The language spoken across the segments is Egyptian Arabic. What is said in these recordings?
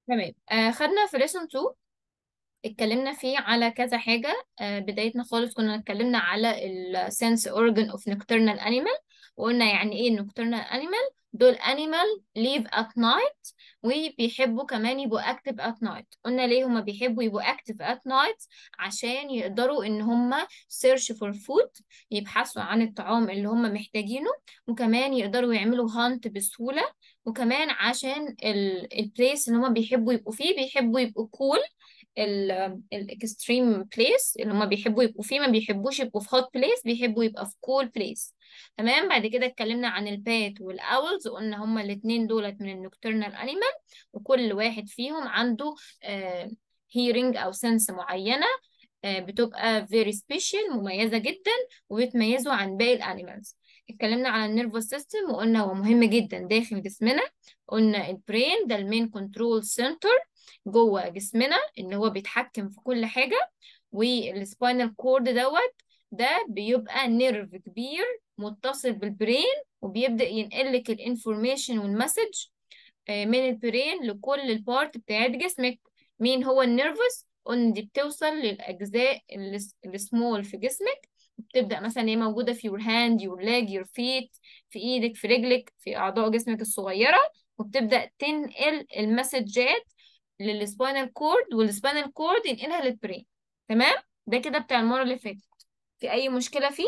تمام آه خدنا في lesson 2 اتكلمنا فيه على كذا حاجة آه بدايتنا خالص كنا اتكلمنا على ال sense organ of nocturnal animal وقلنا يعني ايه nocturnal animal دول animal live at night وبيحبوا كمان يبقوا active at night قلنا ليه هما بيحبوا يبقوا active at night عشان يقدروا ان هما search for food يبحثوا عن الطعام اللي هما محتاجينه وكمان يقدروا يعملوا hunt بسهولة وكمان عشان البليس اللي هما بيحبوا يبقوا فيه بيحبوا يبقوا cool الاكستريم بليس اللي هما بيحبوا يبقوا فيه ما بيحبوش يبقوا في هوت بليس بيحبوا يبقى في كول بليس تمام بعد كده اتكلمنا عن البات والاولز وقلنا هما الاثنين دولت من النوكترنال انيمال وكل واحد فيهم عنده هيرنج او سنس معينه آه، بتبقى very special مميزه جدا وبتميزه عن باقي الانيمالز اتكلمنا على النيرفوس سيستم وقلنا هو مهم جدا داخل جسمنا قلنا البرين ده المين كنترول سنتر جوه جسمنا ان هو بيتحكم في كل حاجه والسباينال كورد دوت ده بيبقى نيرف كبير متصل بالبرين وبيبدأ ينقلك الانفورميشن والمسج من البرين لكل البارت بتاعت جسمك مين هو النيرفس قلنا دي بتوصل للأجزاء السمول في جسمك بتبدأ مثلا هي موجودة في your hand your leg your feet في ايدك في رجلك في أعضاء جسمك الصغيرة وبتبدأ تنقل المسجات للسباينال كورد والسباينال كورد ينقلها للبرين تمام ده كده بتاع المرة اللي فاتت في أي مشكلة فيه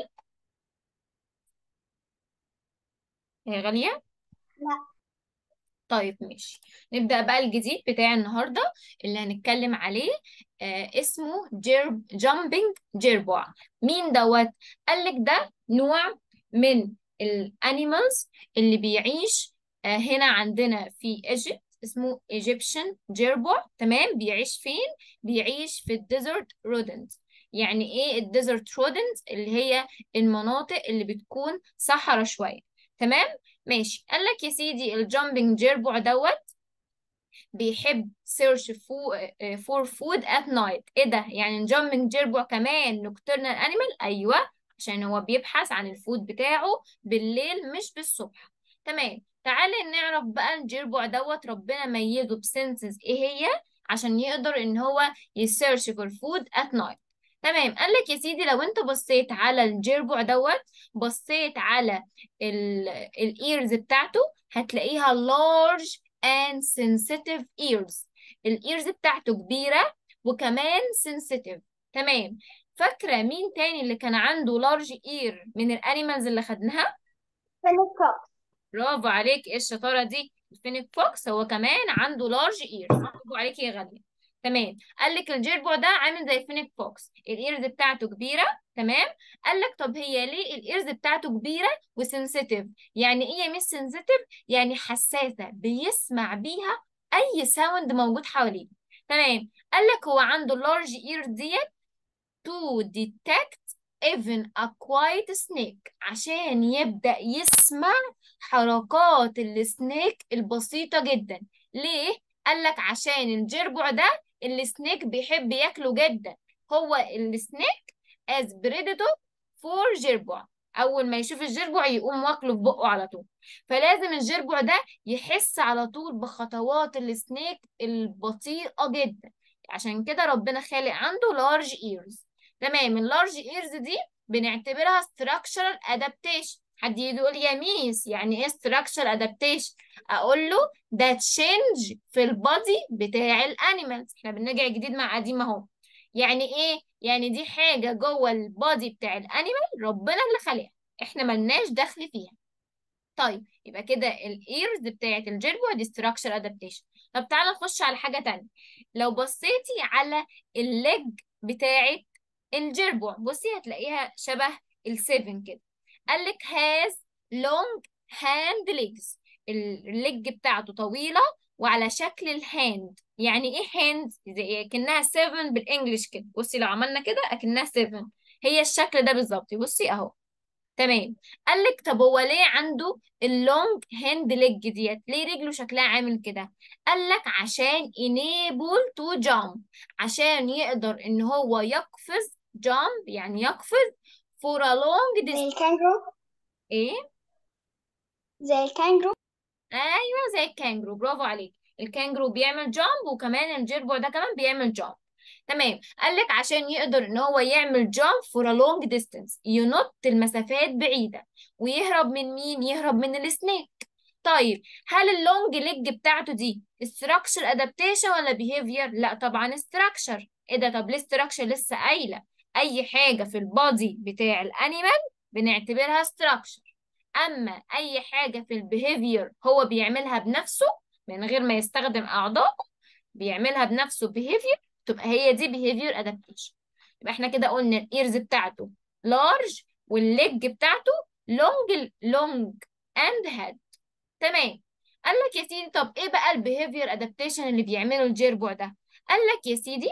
يا غالية لا طيب ماشي نبدأ بقى الجديد بتاع النهاردة اللي هنتكلم عليه آه اسمه جيرب جامبينج جيربوع مين دوت قالك ده نوع من الانيمالز اللي بيعيش آه هنا عندنا في ايجيبت اسمه ايجيبشن جيربوع تمام بيعيش فين بيعيش في الديزرت رودنت يعني ايه الديزرت رودنت اللي هي المناطق اللي بتكون صحراء شوية تمام ماشي قال لك يا سيدي الجامبنج جيربوع دوت بيحب سيرش فور فود ات نايت ايه ده يعني الجامبنج جيربوع كمان نوكترنال انيمال ايوه عشان هو بيبحث عن الفود بتاعه بالليل مش بالصبح تمام تعالى نعرف بقى الجيربوع دوت ربنا ميزه بسنسز ايه هي عشان يقدر ان هو يسيرش فور فود ات نايت تمام قال لك يا سيدي لو انت بصيت على الجيربوع دوت بصيت على الايرز بتاعته هتلاقيها large and sensitive ears الايرز بتاعته كبيرة وكمان sensitive تمام فاكرة مين تاني اللي كان عنده large ear من الانيمالز اللي خدناها فينيك فوكس برافو عليك ايه الشطارة دي الفينيك فوكس هو كمان عنده large ears برافو عليك يا غالية تمام قال لك الجيربو ده عامل زي فينيك فوكس الايرز بتاعته كبيره تمام قال لك طب هي ليه الايرز بتاعته كبيره وسنسيتيف يعني ايه مش سنسيتيف يعني حساسه بيسمع بيها اي ساوند موجود حواليه تمام قال لك هو عنده اللارج اير ديت to detect even a quiet snake عشان يبدأ يسمع حركات السنيك البسيطة جدا ليه؟ قال لك عشان الجربوع ده السنيك بيحب ياكله جدا هو السنيك as predator for جربوع اول ما يشوف الجربوع يقوم واكله في بقه على طول فلازم الجربوع ده يحس على طول بخطوات السنيك البطيئة جدا عشان كده ربنا خالق عنده large ears تمام اللارج ايرز دي بنعتبرها structural adaptation حد يجي يقول يا ميس يعني ايه structural adaptation اقول له ده تشينج في البادي بتاع الانيمالز احنا بنرجع جديد مع قديم اهو يعني ايه يعني دي حاجه جوه البادي بتاع الانيمال ربنا اللي خلقها احنا ملناش دخل فيها طيب يبقى كده الايرز بتاعت الجيربو دي structural adaptation طب تعالى نخش على حاجه تانية لو بصيتي على الليج بتاعت الجربوع بصي هتلاقيها شبه السيفن كده قال لك has long hand legs الليج بتاعته طويلة وعلى شكل الهاند يعني ايه هاند زي اكنها 7 بالانجلش كده بصي لو عملنا كده اكنها 7 هي الشكل ده بالظبط بصي اهو تمام قال لك طب هو ليه عنده اللونج هاند ليج ديت ليه رجله شكلها عامل كده قال لك عشان enable to jump عشان يقدر ان هو يقفز jump يعني يقفز for a long زي distance الكانجرو ايه زي الكانجرو ايوه زي الكانجرو برافو عليك الكانجرو بيعمل جامب وكمان الجيربو ده كمان بيعمل جامب تمام قال لك عشان يقدر ان هو يعمل جامب فور ا لونج ديستانس ينط المسافات بعيده ويهرب من مين يهرب من السنيك طيب هل اللونج ليج بتاعته دي structure adaptation ولا behavior لا طبعا structure ايه ده طب ليه structure لسه قايله اي حاجه في البادي بتاع الانيمال بنعتبرها structure اما اي حاجه في البيهيفير هو بيعملها بنفسه من غير ما يستخدم اعضائه بيعملها بنفسه behavior تبقى هي دي behavior adaptation يبقى احنا كده قلنا الايرز بتاعته large والليج بتاعته long long and head تمام قال لك يا سيدي طب ايه بقى البيهيفير ادابتيشن اللي بيعمله الجيربوع ده قال لك يا سيدي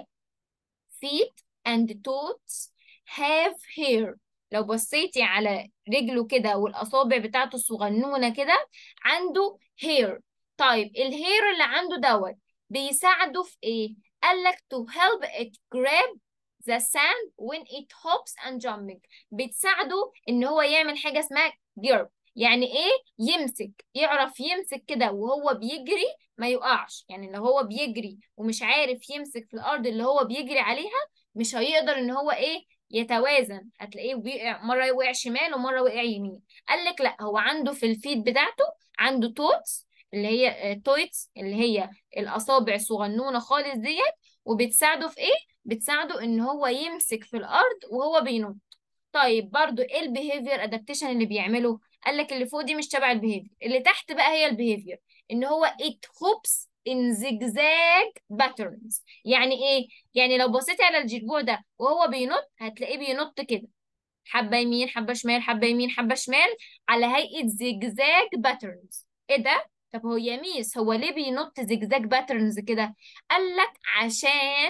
feet and toes have hair لو بصيتي على رجله كده والاصابع بتاعته الصغنونه كده عنده hair طيب الهير اللي عنده دوت بيساعده في ايه قال لك to help it grab the sand when it hops and jumping بتساعده ان هو يعمل حاجه اسمها grip يعني ايه يمسك يعرف يمسك كده وهو بيجري ما يقعش يعني لو هو بيجري ومش عارف يمسك في الارض اللي هو بيجري عليها مش هيقدر ان هو ايه يتوازن هتلاقيه بيقع مره وقع شمال ومره وقع يمين قال لك لا هو عنده في الفيد بتاعته عنده توتس اللي هي تويتس اللي هي الاصابع الصغنونه خالص ديت وبتساعده في ايه بتساعده ان هو يمسك في الارض وهو بينط طيب برضو ايه البيهيفير ادابتيشن اللي بيعمله قال لك اللي فوق دي مش تبع البيهيفير اللي تحت بقى هي البيهيفير ان هو it hoops in zigzag patterns يعني ايه يعني لو بصيتي على الجيربوع ده وهو بينط هتلاقيه بينط كده حبه يمين حبه شمال حبه يمين حبه شمال على هيئه زجزاج باترنز ايه ده طب هو يا ميس هو ليه بينط زجزاج باترنز كده قال لك عشان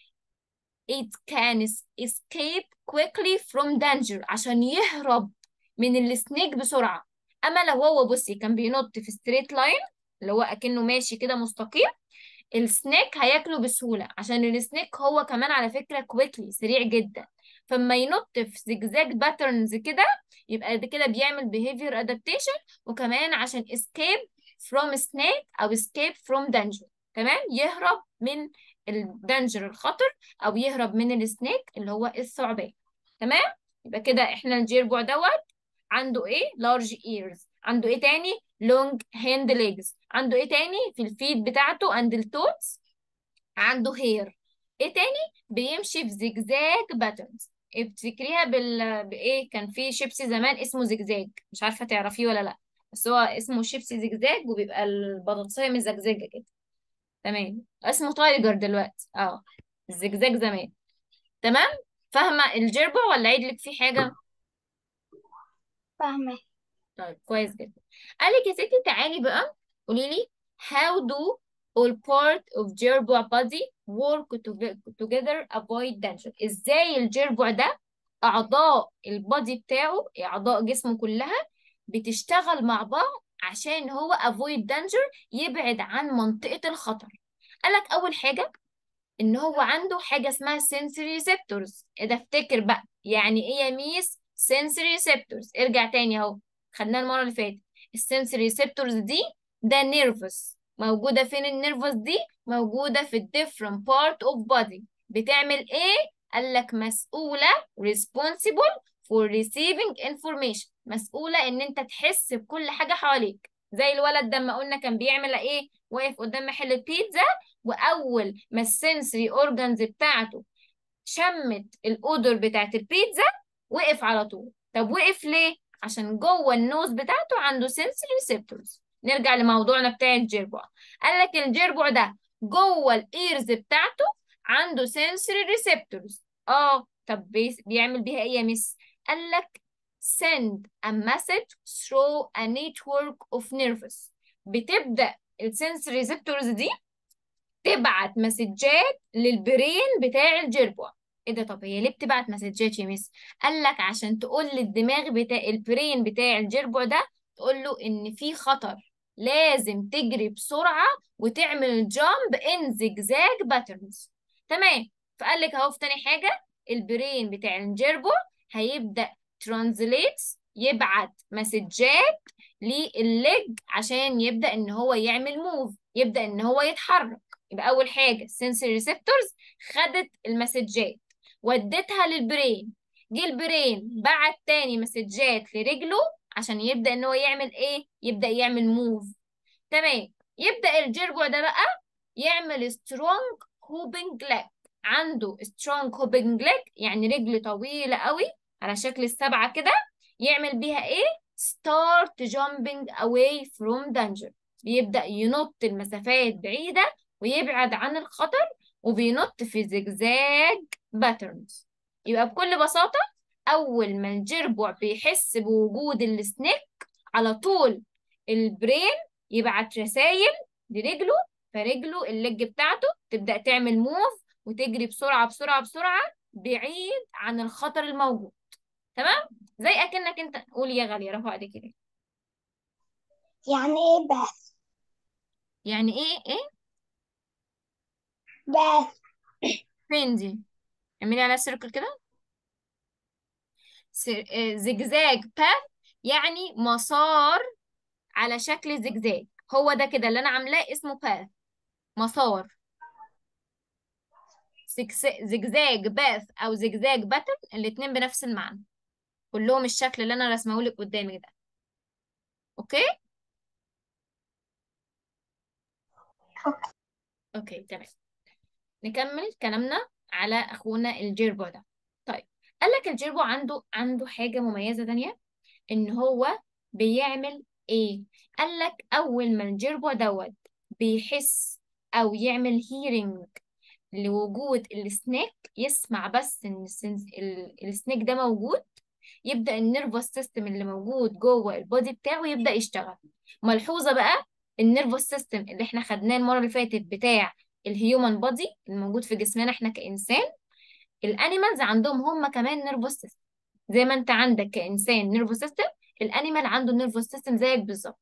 it can escape quickly from danger عشان يهرب من السنيك بسرعة أما لو هو بصي كان بينط في ستريت لاين اللي هو أكنه ماشي كده مستقيم السنيك هياكله بسهولة عشان السنيك هو كمان على فكرة كويكلي سريع جدا فما ينط في زجزاج باترنز كده يبقى ده كده بيعمل behavior adaptation وكمان عشان escape from snake أو escape from danger تمام يهرب من الدنجر الخطر أو يهرب من السنيك اللي هو الثعبان تمام يبقى كده احنا الجيربوع دوت عنده ايه large ears عنده ايه تاني long hand legs عنده ايه تاني في الفيد بتاعته and التوتس عنده hair ايه تاني بيمشي في زجزاج باترنز افتكريها بال بايه كان في شيبسي زمان اسمه زجزاج مش عارفه تعرفيه ولا لا بس هو اسمه شيبسي زجزاج وبيبقى البطاطسيه مزجزجه كده تمام اسمه تايجر دلوقتي اه الزجزاج زمان تمام فاهمه الجيربو ولا عيد لك فيه حاجه فاهمة طيب كويس جدا قال لك يا ستي تعالي بقى قولي لي how do all part of gerbil body work to- together avoid danger ازاي الجربوع ده اعضاء البادي بتاعه اعضاء جسمه كلها بتشتغل مع بعض عشان هو avoid danger يبعد عن منطقة الخطر قالك اول حاجة ان هو عنده حاجة اسمها sensory receptors ده افتكر بقى يعني ايه يا ميس sensory receptors ارجع تاني اهو خدناها المرة اللي فاتت السنسوري receptors دي ده nervous موجودة فين النيرفس دي موجودة في ال different part of body بتعمل ايه قال لك مسؤولة responsible for receiving information مسؤولة ان انت تحس بكل حاجة حواليك زي الولد ده ما قلنا كان بيعمل ايه واقف قدام محل البيتزا واول ما السنسوري اورجانز بتاعته شمت الاودر بتاعت البيتزا وقف على طول طب وقف ليه عشان جوه النوز بتاعته عنده sensory receptors نرجع لموضوعنا بتاع الجربوع قال لك الجربوع ده جوه الايرز بتاعته عنده sensory receptors اه طب بيس- بيعمل بيها ايه يا مس قال لك send a message through a network of nerves بتبدأ السنسوري ريسبتورز دي تبعت مسجات للبرين بتاع الجربوع ايه ده طب هي ليه بتبعت مسجات يا مس قال لك عشان تقول للدماغ بتاع البرين بتاع الجربوع ده تقول له ان في خطر لازم تجري بسرعة وتعمل جامب ان زجزاج باترنز تمام فقال لك اهو في تاني حاجة البرين بتاع الجربوع هيبدأ ترانزليتس يبعت مسجات للليج عشان يبدأ ان هو يعمل موف يبدأ ان هو يتحرك يبقى اول حاجة sensory ريسبتورز خدت المسجات ودتها للبرين جه البرين بعت تاني مسجات لرجله عشان يبدأ ان هو يعمل ايه يبدأ يعمل موف تمام يبدأ الجربوع ده بقى يعمل سترونج هوبنج leg عنده سترونج هوبنج leg يعني رجل طويلة قوي على شكل السبعة كده يعمل بيها ايه start jumping away from danger بيبدأ ينط المسافات بعيدة ويبعد عن الخطر وبينط في زجزاج باترنز يبقى بكل بساطة أول ما الجربوع بيحس بوجود السنيك على طول البرين يبعت رسايل لرجله فرجله اللج بتاعته تبدأ تعمل موف وتجري بسرعة بسرعة بسرعة بعيد عن الخطر الموجود تمام زي أكنك انت قولي يا غالية رفع ايدك كده يعني ايه بس يعني ايه ايه بس فين دي اعملي على سيركل كده سير- آه، زجزاج باث يعني مسار على شكل زجزاج هو ده كده اللي انا عاملاه اسمه باث مسار سكس- زجزاج باث او زجزاج باترن الاتنين بنفس المعنى كلهم الشكل اللي انا رسمه لك قدامك ده اوكي اوكي تمام نكمل كلامنا على اخونا الجيربو ده طيب قال لك الجيربو عنده عنده حاجه مميزه تانية ان هو بيعمل ايه قال لك اول ما الجيربو دوت بيحس او يعمل هيرنج لوجود السنيك يسمع بس ان السنس- ال- السنيك ده موجود يبدأ النيرفوس سيستم اللي موجود جوه البودي بتاعه يبدأ يشتغل ملحوظة بقى النيرفوس سيستم اللي احنا خدناه المرة اللي فاتت بتاع الهيومن بودي الموجود في جسمنا احنا كإنسان الانيمالز عندهم هم كمان نيرفوس سيستم زي ما انت عندك كإنسان نيرفوس سيستم الانيمال عنده نيرفوس سيستم زيك بالظبط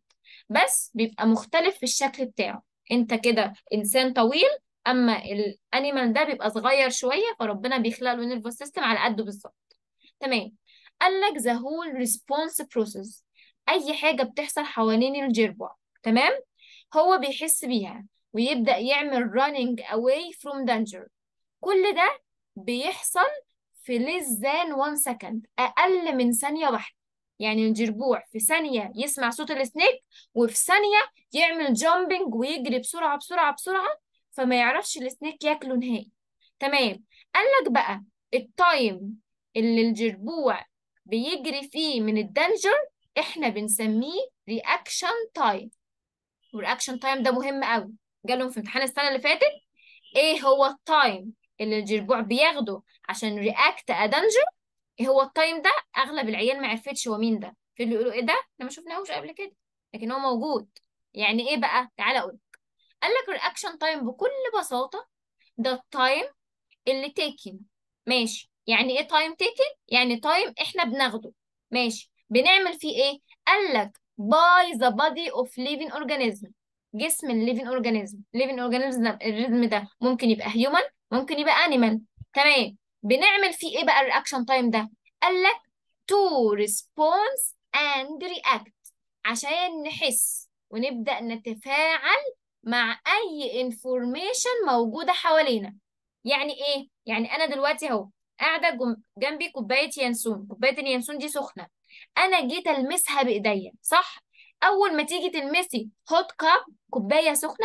بس بيبقى مختلف في الشكل بتاعه انت كده انسان طويل اما الانيمال ده بيبقى صغير شويه فربنا بيخلق له نيرفوس سيستم على قده بالظبط تمام قال لك the whole response process اي حاجه بتحصل حوالين الجربوع تمام هو بيحس بيها ويبدأ يعمل running away from danger كل ده بيحصل في less than one second أقل من ثانية واحدة يعني الجربوع في ثانية يسمع صوت السنيك وفي ثانية يعمل جامبنج ويجري بسرعة بسرعة بسرعة فما يعرفش السنيك ياكله نهائي تمام قال لك بقى التايم اللي الجربوع بيجري فيه من الدنجر احنا بنسميه رياكشن تايم والرياكشن تايم ده مهم قوي جالهم في امتحان السنة اللي فاتت ايه هو التايم اللي الجربوع بياخده عشان رياكت ادنجر ايه هو التايم ده اغلب العيال ما عرفتش هو مين ده في اللي يقولوا ايه ده احنا ما شفناهوش قبل كده لكن هو موجود يعني ايه بقى تعالى اقول قال لك الرياكشن تايم بكل بساطة ده التايم اللي تيكن ماشي يعني ايه تايم تيكن يعني تايم احنا بناخده ماشي بنعمل فيه ايه قال لك by the body of living organism جسم الليفين اورجانيزم living organism ده الريزم ده ممكن يبقى هيومن ممكن يبقى انيمال تمام بنعمل فيه ايه بقى الرياكشن تايم ده قال لك to response and react عشان نحس ونبدأ نتفاعل مع اي انفورميشن موجودة حوالينا يعني ايه يعني انا دلوقتي اهو قاعده جم- جنبي كوبايه ينسون كوبايه اليانسون دي سخنه انا جيت المسها بايديا صح اول ما تيجي تلمسي هوت كاب كوبايه سخنه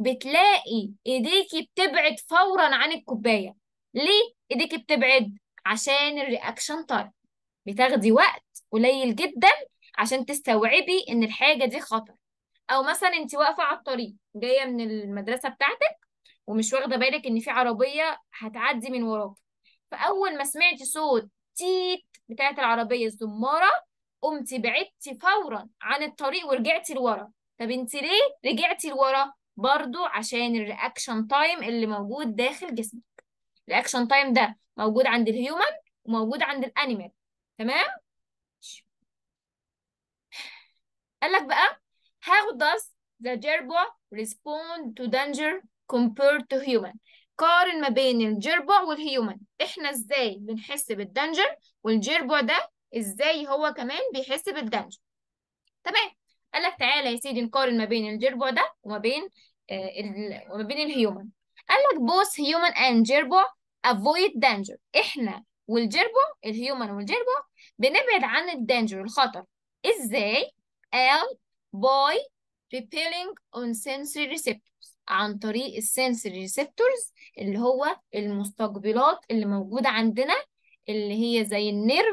بتلاقي ايديكي بتبعد فورا عن الكوبايه ليه ايديكي بتبعد عشان الرياكشن تايم بتاخدي وقت قليل جدا عشان تستوعبي ان الحاجه دي خطر او مثلا انت واقفه على الطريق جايه من المدرسه بتاعتك ومش واخده بالك ان في عربيه هتعدي من وراك فاول ما سمعتي صوت تيت بتاعت العربيه الزماره قمتي بعدتي فورا عن الطريق ورجعتي لورا طب انت ليه رجعتي لورا برضو عشان الرياكشن تايم اللي موجود داخل جسمك الرياكشن تايم ده موجود عند الهيومن وموجود عند الانيمال تمام قال لك بقى how does the gerbil respond to danger compared to human قارن ما بين الجربع والهيومن احنا ازاي بنحس بالدنجر والجربع ده ازاي هو كمان بيحس بالدنجر تمام قال لك تعالى يا سيدي نقارن ما بين الجربع ده وما بين آه، ال- وما بين الهيومن قال لك both human and gerbil avoid danger احنا والجربو الهيومن والجربو بنبعد عن الدانجر الخطر ازاي قال by repelling on sensory receptors عن طريق السنسوري receptors اللي هو المستقبلات اللي موجودة عندنا اللي هي زي النيرف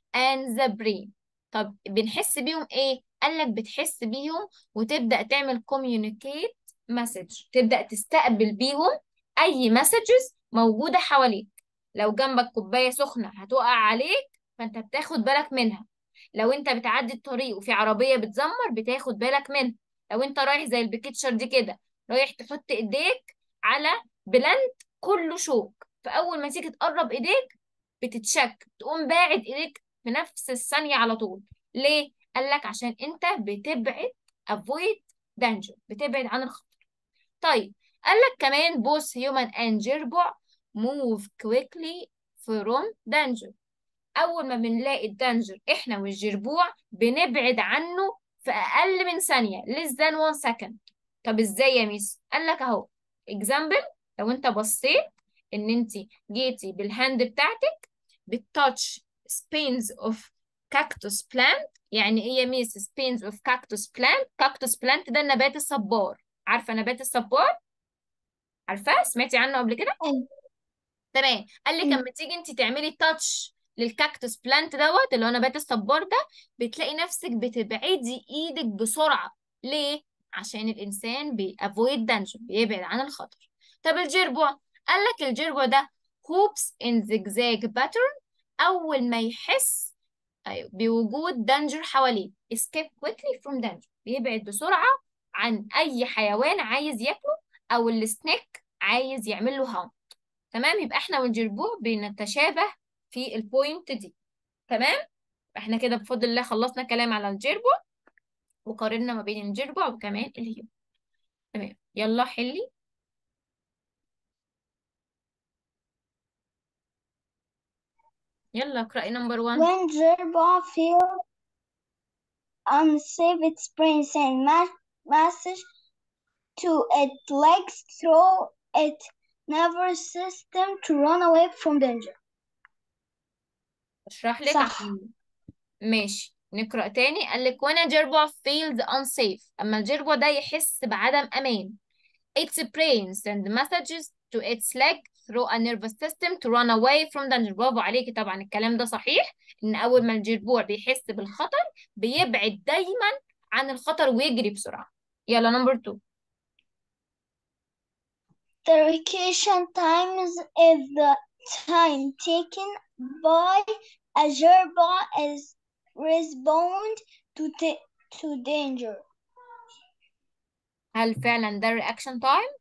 and the brain طب بنحس بيهم ايه قال لك بتحس بيهم وتبدأ تعمل communicate message تبدأ تستقبل بيهم اي messages موجودة حواليك لو جنبك كوباية سخنة هتقع عليك فانت بتاخد بالك منها لو انت بتعدي الطريق وفي عربية بتزمر بتاخد بالك منها لو انت رايح زي البيكتشر دي كده رايح تحط ايديك على بلانت كله شوك فاول ما تيجي تقرب ايديك بتتشك تقوم باعد ايديك في نفس الثانية على طول ليه؟ قال لك عشان انت بتبعد avoid danger بتبعد عن الخطر طيب قال لك كمان both human and gerbil move quickly from danger اول ما بنلاقي الدانجر احنا والجربوع بنبعد عنه في اقل من ثانية less than one second طب ازاي يا ميس قال لك اهو example لو انت بصيت ان انت جيتي بالهاند بتاعتك بتتاتش spines of cactus plant يعني ايه يا ميس spines of cactus plant cactus plant ده النبات الصبار عارفة نبات الصبار عارفاه سمعتي عنه قبل كده أيوة. تمام قال لك مم. لما تيجي انت تعملي تاتش للكاكتوس بلانت دوت اللي هو نبات الصبار ده بتلاقي نفسك بتبعدي ايدك بسرعة ليه؟ عشان الانسان بيأفويد دانجر بيبعد عن الخطر طب الجربوع قال لك الجربوع ده hoops in zigzag pattern اول ما يحس أيوة بوجود دانجر حواليه escape quickly from danger بيبعد بسرعة عن أي حيوان عايز ياكله أو السنيك عايز يعمل له هاون تمام يبقى احنا والجربوع بنتشابه في البوينت دي تمام احنا كده بفضل الله خلصنا كلام على الجربوع وقارنا ما بين الجربوع وكمان الهيو تمام يلا حلي يلا اقرأي نمبر 1 When gerbil feel unsafe, it brings a ma- message to its legs through its nervous system to run away from danger. اشرح لك صح. عشان ماشي نقرأ تاني قال لك when a gerbil feels unsafe اما الجربوع ده يحس بعدم امان its brain send messages to its leg through a nervous system to run away from danger برافو عليكي طبعا الكلام ده صحيح ان اول ما الجربوع بيحس بالخطر بيبعد دايما عن الخطر ويجري بسرعة يلا نمبر 2 The reaction times is the time taken by a gerbil as respond to t- to danger. هل فعلا ده reaction time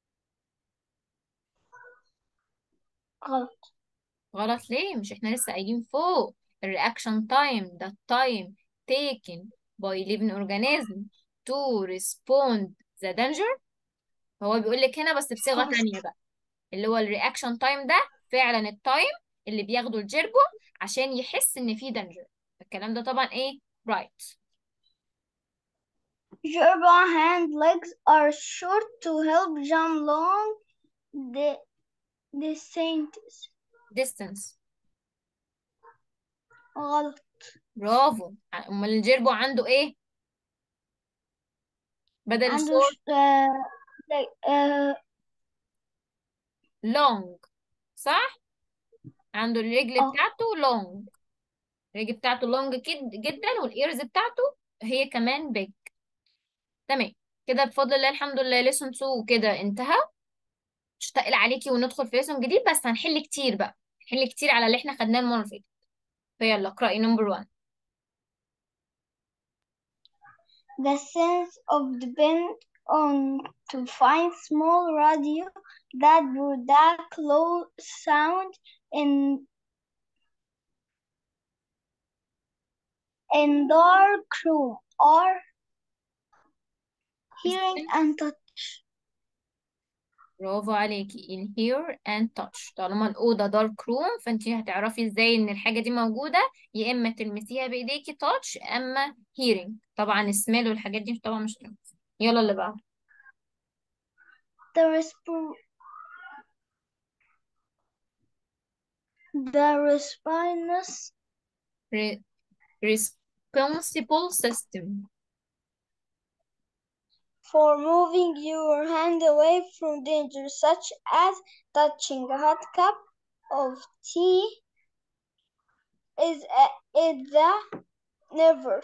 غلط غلط ليه مش احنا لسه قايلين فوق الرياكشن تايم ده التايم taken by living organism to respond the danger هو بيقول لك هنا بس بصيغة خلاص. تانية بقى اللي هو الرياكشن تايم ده فعلا التايم اللي بياخده الجربو عشان يحس ان في danger الكلام ده طبعا ايه right Gerbil hand legs are short to help jump long the distances. distance غلط برافو امال الجربو عنده ايه بدل عنده short ش- آه، like- آه، long صح عنده الرجل اه بتاعته long الرجل بتاعته long كد جدا والايرز بتاعته هي كمان big تمام كده بفضل الله الحمد لله ليسون 2 كده انتهى مش تقل عليكي وندخل في ليسون جديد بس هنحل كتير بقى هنحل كتير على اللي احنا خدناه المره اللي فاتت فيلا اقرأي نمبر 1 The sense of depend on to find small radio that produce low sound in in dark room or hearing and touch. برافو عليكي in hear and touch طالما الأوضة دارك روم فانت هتعرفي ازاي ان الحاجة دي موجودة يا اما تلمسيها بايديكي touch اما hearing طبعا السميل والحاجات دي طبعا مش هتعرفي يلا اللي بعده the resp- the response Re- responsible system for moving your hand away from danger, such as touching a hot cup of tea, is, a, is the nervous.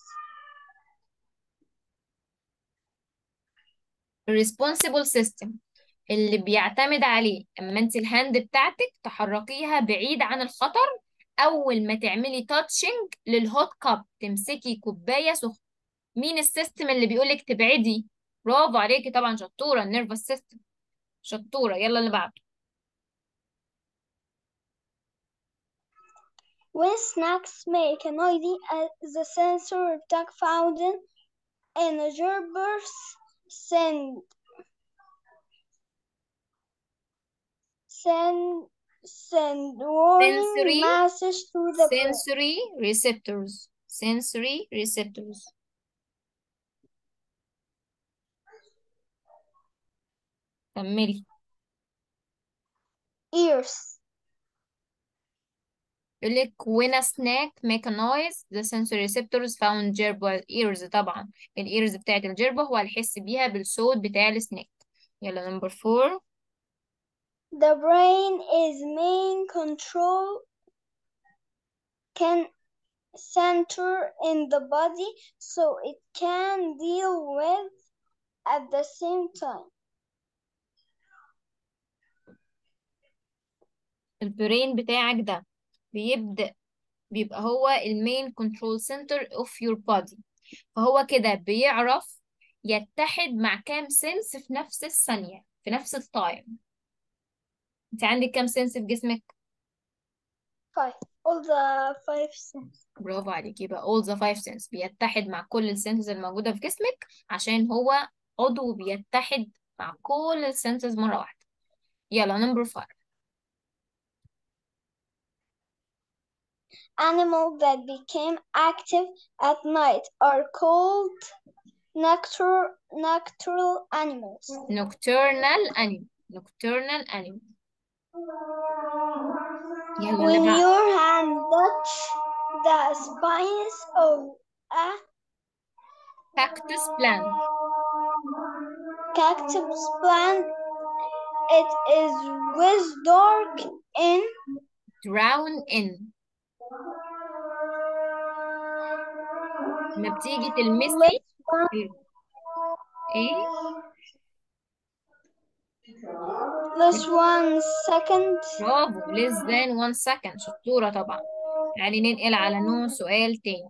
responsible system اللي بيعتمد عليه اما انت الهاند بتاعتك تحركيها بعيد عن الخطر اول ما تعملي تاتشنج للهوت كاب تمسكي كوبايه سخنه مين السيستم اللي بيقولك تبعدي برافو عليكي طبعا شطوره النيرفس سيستم شطوره يلا اللي بعده When snacks make a noise, uh, the sensor tag found in a gerber's send send send warning Sensory- message to the brain. sensory receptors sensory receptors كملي ears. يقول لك when a snack make a noise the sensory receptors found gerbil ears طبعا الايرز بتاعت الجربة هو هيحس بيها بالصوت بتاع السناك يلا نمبر فور The brain is main control can center in the body so it can deal with at the same time. البرين بتاعك ده بيبدأ بيبقى هو المين كنترول سنتر اوف يور بودي فهو كده بيعرف يتحد مع كام سنس في نفس الثانية في نفس التايم انت عندك كام سنس في جسمك Five. All the five senses. برافو عليك يبقى all the five sense بيتحد مع كل السنسز الموجودة في جسمك عشان هو عضو بيتحد مع كل السنسز مرة واحدة يلا نمبر 5 Animals that became active at night are called noctur nocturnal animals. nocturnal animal nocturnal animal يلا When اللي بعد your hand touch the spines of a cactus plant cactus plant, it is with dark in drown in لما بتيجي تلمسي ال- ايه less one second. برافو less than one second شطورة طبعا يعني ننقل على نوع سؤال تاني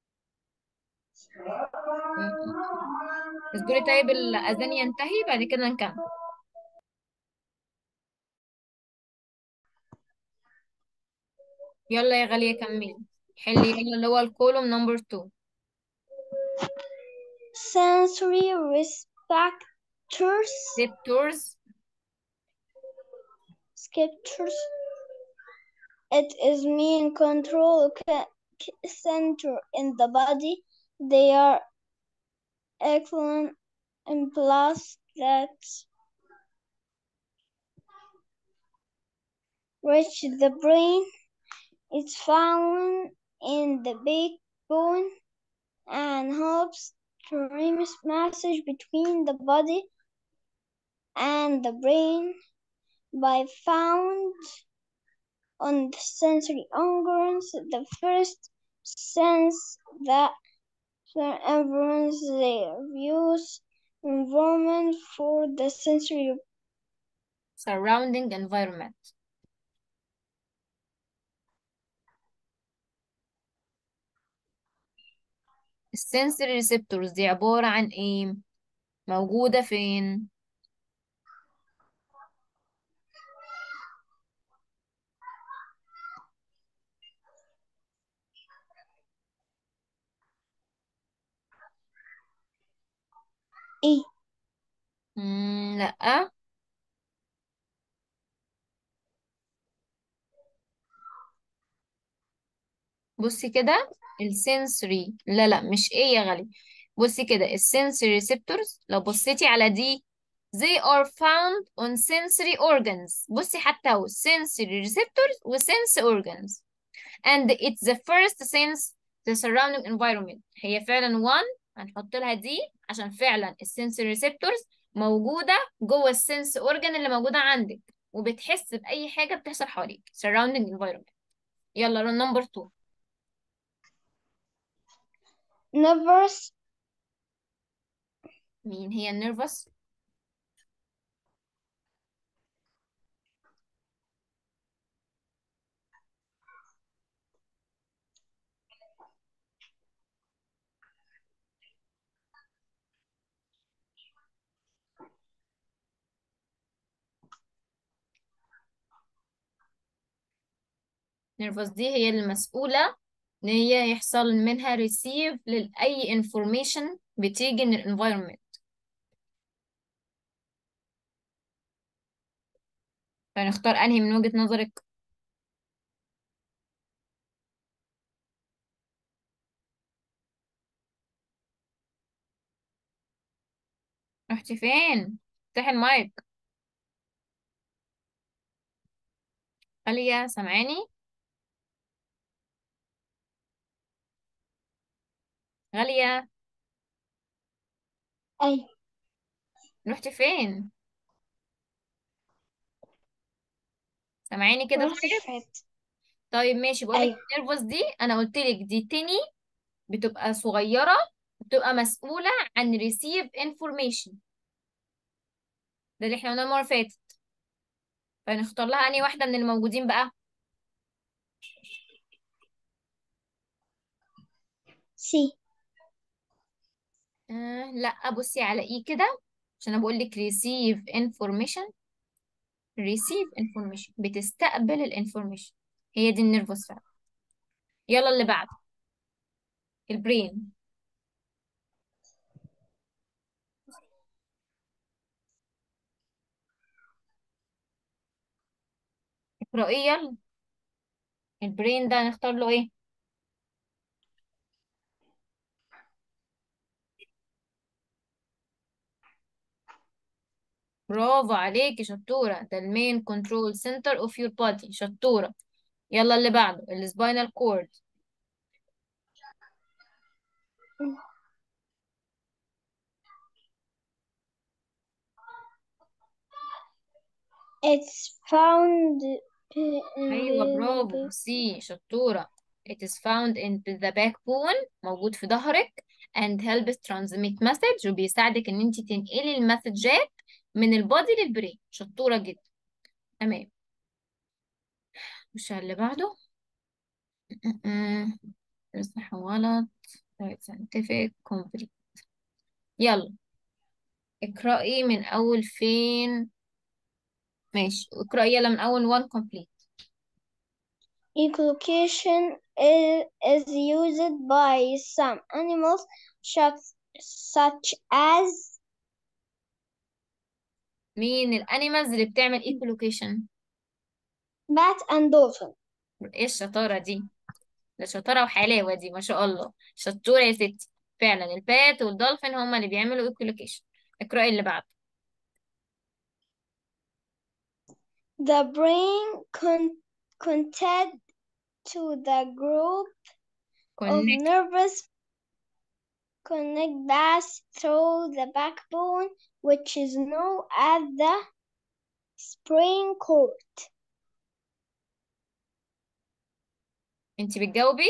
م- م. اصبري طيب الأذان ينتهي بعد كده نكمل يلا يا غالية كملي حلي يلا اللي هو الكولوم نمبر 2 Sensory receptors, receptors scriptures. It is main control ca- c- center in the body. They are excellent implants that reach the brain. It's found in the backbone and helps transmit message between the body and the brain by found on the sensory organs. The first sense that influence their views environment for the sensory surrounding environment السنسوري ريسبتورز دي عبارة عن ايه موجودة فين ايه مم لا بصي كده السنسوري لا لا مش ايه يا غالي بصي كده السنسوري ريسبتورز لو بصيتي على دي they are found on sensory organs بصي حتى هو sensory receptors و sense organs and it's the first sense the surrounding environment هي فعلا one هنحط لها دي عشان فعلا السنسوري ريسبتورز موجودة جوه السنس اورجان اللي موجودة عندك وبتحس بأي حاجة بتحصل حواليك surrounding environment يلا نمبر 2 nervous مين هي النيرفس نيرفس دي هي المسؤولة ان هي يحصل منها ريسيف لأي انفورميشن بتيجي من الانفايرمنت فنختار انهي من وجهة نظرك رحتي فين افتحي المايك غالية سامعاني غالية أي رحتي فين سامعاني كده رحت طيب فات طيب ماشي بقولك أيوة النيرفس دي انا قلت لك دي تاني بتبقى صغيرة بتبقى مسؤولة عن receive information ده اللي احنا قلناه المرة اللي فاتت فنختار لها انهي واحدة من الموجودين بقى سي آه لا بصي على ايه كده عشان انا بقول لك receive information receive information بتستقبل الانفورميشن هي دي النيرفس فعلا يلا اللي بعده البرين اقرأي يلا البرين ده نختار له ايه برافو عليكي شطورة ده المين كنترول سنتر اوف يور بودي شطورة يلا اللي بعده السباينال كورد it's found ايوه in برافو the سي شطورة it is found in the backbone موجود في ظهرك and helps transmit message وبيساعدك ان انت تنقلي المسجات من البودي للبرين شطورة جدا تمام مش اللي بعده صح غلط scientific complete يلا اقرأي من أول فين ماشي اقرأي يلا من أول one complete echolocation is, is used by some animals such, such as مين الأنيمالز اللي بتعمل echolocation bat and dolphin ايه الشطارة دي ده شطارة وحلاوة دي ما شاء الله شطورة يا ستي فعلا البات والدولفين هما اللي بيعملوا echolocation اقرأي اللي بعده the brain con connected to the group of connect nervous connect pass through the backbone which is known as the spring cord انت بتجاوبي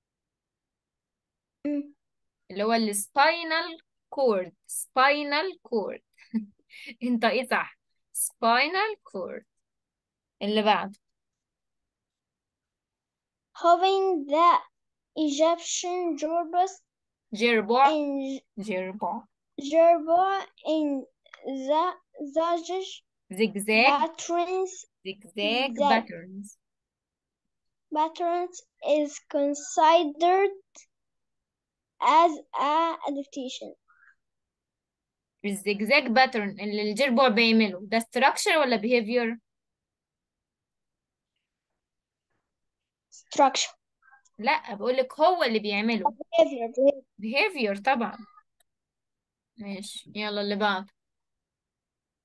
مم. اللي هو السباينال كورد سباينال كورد انت ايه صح سباينال كورد اللي بعده having the Egyptian gerbils جيربوع in جيربوع gerbil in the Zajaj زجزاج patterns زجزاج that باترنز patterns is considered as a adaptation الزجزاج باترن اللي الجيربوع بيعمله ده structure ولا behavior structure لا بقولك هو اللي بيعمله behavior behavior. behavior طبعا ماشي يلا اللي بعده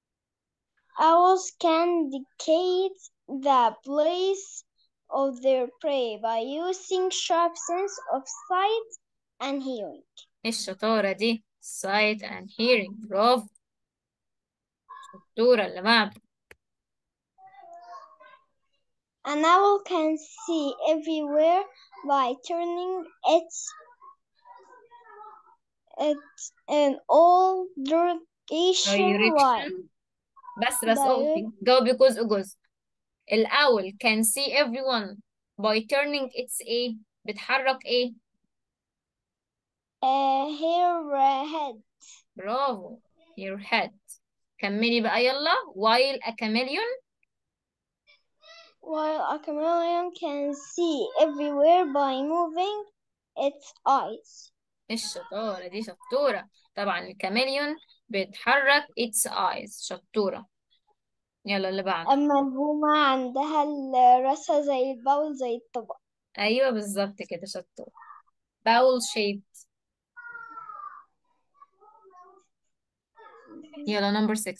owls can indicate the place of their prey by using sharp sense of sight and hearing. ايه الشطارة دي sight and hearing برافو شطورة اللي بعده An owl can see everywhere by turning its its in all direction while direction بس بس direct اقفي جاوبي جزء جزء الأول can see everyone by turning its ايه بتحرك ايه uh, her head برافو your head كملي بقى يلا while a chameleon while a chameleon can see everywhere by moving its eyes. الشطارة دي شطورة طبعا الكاميليون بتحرك its eyes شطورة يلا اللي بعده أما البومة عندها الراسة زي البول زي الطبق. أيوة بالظبط كده شطورة bowl shaped يلا number six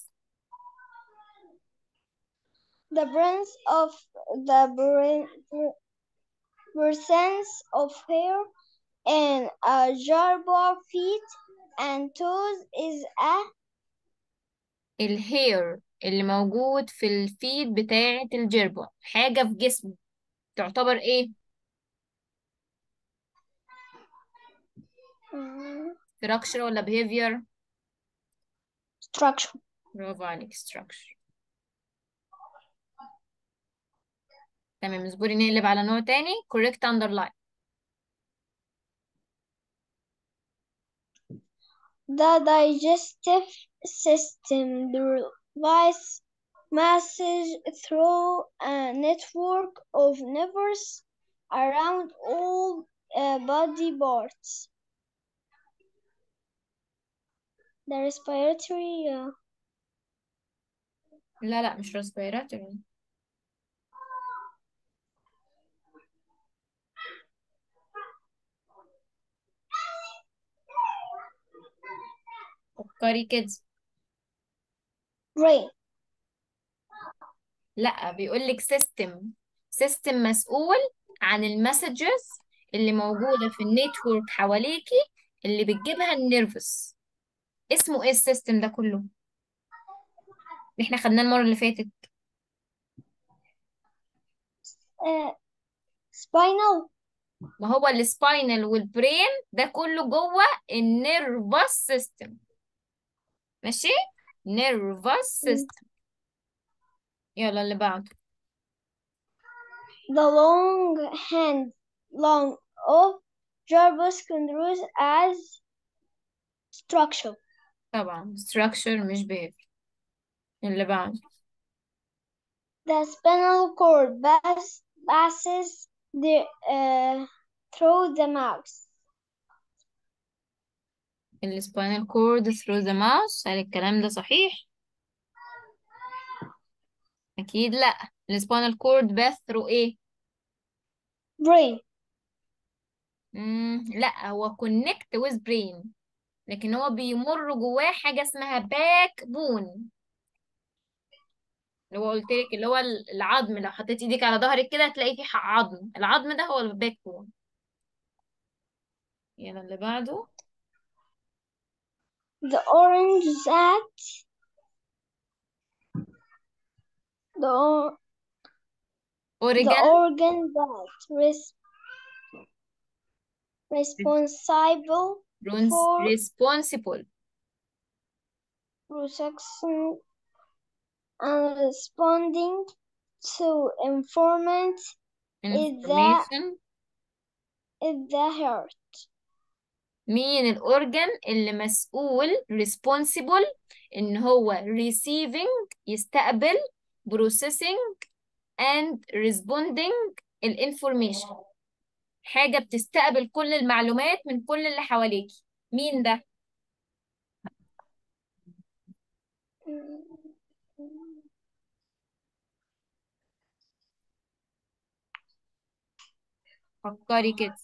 The presence of the bre- presence of hair in a gerbil feet and toes is a الهير اللي موجود في الفيد بتاعة الجربة حاجة في جسمه تعتبر ايه structure ولا behavior structure. برافو عليك structure تمام اصبري نقلب على نوع تاني correct underline The digestive system provides message through a network of nerves around all uh, body parts. The respiratory uh, لا لا مش respiratory فكري كده brain. لا بيقولك سيستم سيستم مسؤول عن المسجز اللي موجودة في النيتورك حواليكي اللي بتجيبها النيرفس اسمه ايه السيستم ده كله اللي احنا خدناه المرة اللي فاتت Uh, spinal. ما هو السباينال والبرين ده كله جوه النيرفس سيستم ماشي نيرفس سيستم يلا اللي بعده The long hand long of Jarvis controls as structure. طبعا structure مش behavior اللي بعده The spinal cord pass, passes the, uh, through the mouth. السباينال كورد through the mouse هل الكلام ده صحيح؟ أكيد لأ السباينال كورد باث through إيه؟ Brain. مم. لأ هو connect with brain لكن هو بيمر جواه حاجة اسمها باك بون اللي هو قلت لك اللي هو العظم لو حطيت ايدك على ظهرك كده هتلاقي فيه ح- عظم العظم ده هو الباك بون يلا اللي بعده The orange that the, or- the organ organ that res, responsible runs for responsible protection and responding to informant is the information is the heart. مين الأورجن اللي مسؤول responsible إن هو receiving يستقبل processing and responding الانفورميشن حاجة بتستقبل كل المعلومات من كل اللي حواليكي مين ده؟ فكري كده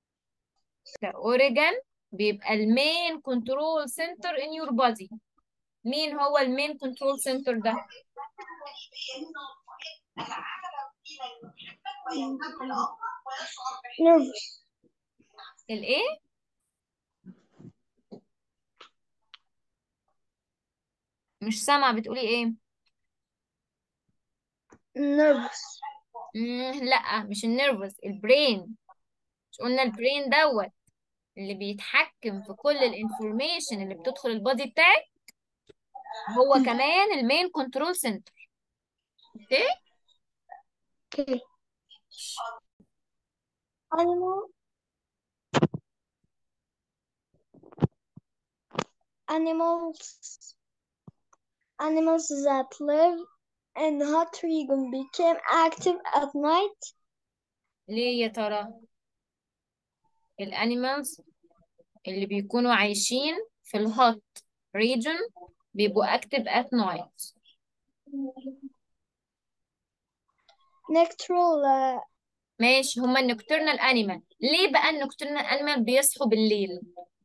ده أورجن بيبقى المين كنترول سنتر in your body مين هو المين كنترول سنتر ده nervous الايه مش سامعة بتقولي ايه nervous مم لا مش النيرفس البرين مش قلنا البرين دوت اللي بيتحكم في كل الانفورميشن اللي بتدخل البادي بتاعك هو كمان المين كنترول سنتر اوكي okay animal animals animals that live in hot region became active at night ليه يا ترى الانيمالز اللي بيكونوا عايشين في الهوت ريجن بيبقوا active at night nocturnal uh, ماشي هما النكترنال انيمال ليه بقى النكترنال انيمال بيصحوا بالليل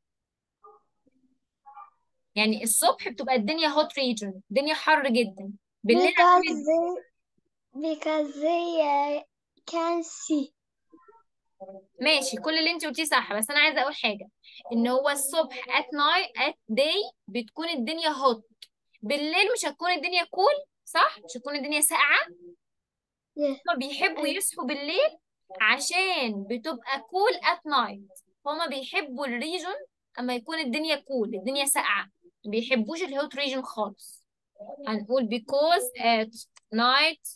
يعني الصبح بتبقى الدنيا هوت ريجن الدنيا حر جدا بالليل because عشان they because they uh, can see ماشي كل اللي انت قلتيه صح بس انا عايزه اقول حاجه ان هو الصبح at night at day بتكون الدنيا هوت بالليل مش هتكون الدنيا كول صح مش هتكون الدنيا ساقعه yes هما بيحبوا يصحوا بالليل عشان بتبقى كول at night هما بيحبوا الريجن اما يكون الدنيا كول الدنيا ساقعه ما بيحبوش الهوت ريجن خالص هنقول because at night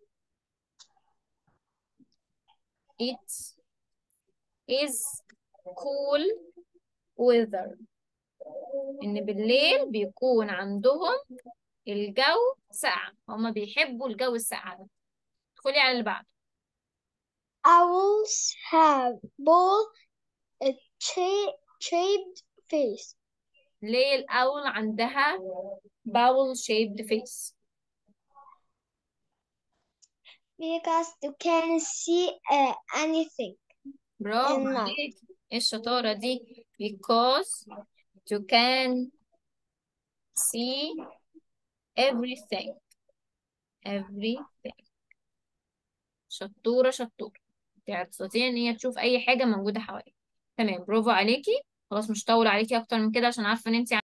it is cool weather ان بالليل بيكون عندهم الجو ساقع هما بيحبوا الجو الساقع ده ادخلي على اللي بعده owls have ball a cha- shaped face ليه الأول عندها bowel shaped face because they can see uh, anything برافو in night عليك ايه الشطارة دي because you can see everything everything شطورة شطورة تستطيع ان هي تشوف اي حاجة موجودة حواليك تمام برافو عليكي خلاص مش هطول عليكي اكتر من كده عشان عارفة ان انت